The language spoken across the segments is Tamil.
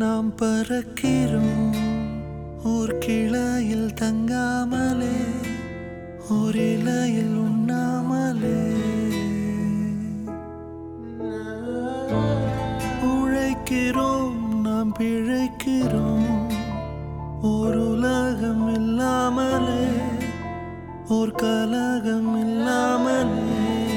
நாம் பறக்கிறோம் ஓர் கிளையில் தங்காமலே ஓர் இலையில் உண்ணாமலே உழைக்கிறோம் நாம் பிழைக்கிறோம் ஓர் உலகம் இல்லாமலே ஓர் கலகம் இல்லாமலே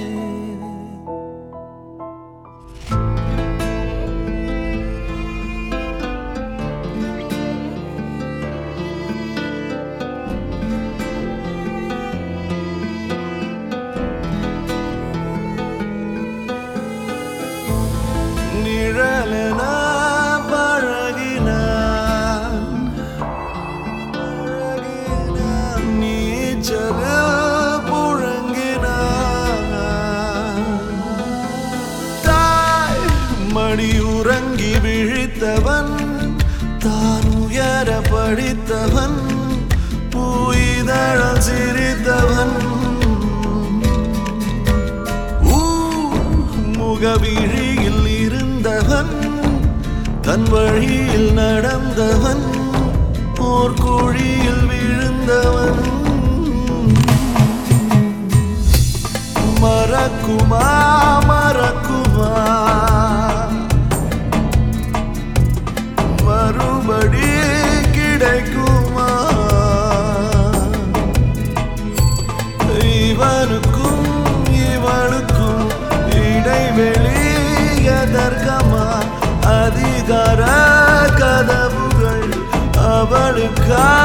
நிழலென பழகினான் பழகினான். நீச்சலில் புழங்கினான். தாய் மடி உறங்கி விழித்தவன் தான் உயர படித்தவன் பூயிதழ சிரித்தவன் முகவிழியில் இருந்தவன் தன் வழியில் நடந்தவன் போர் குழியில் விழுந்தவன் மறக்குமா மறக்குமா மறுபடி கிடைக்குமா இவனுக்கும் இவனுக்கும் இடைவெளி எதற்கமா அதிகார கதவுகள் அவளுக்கா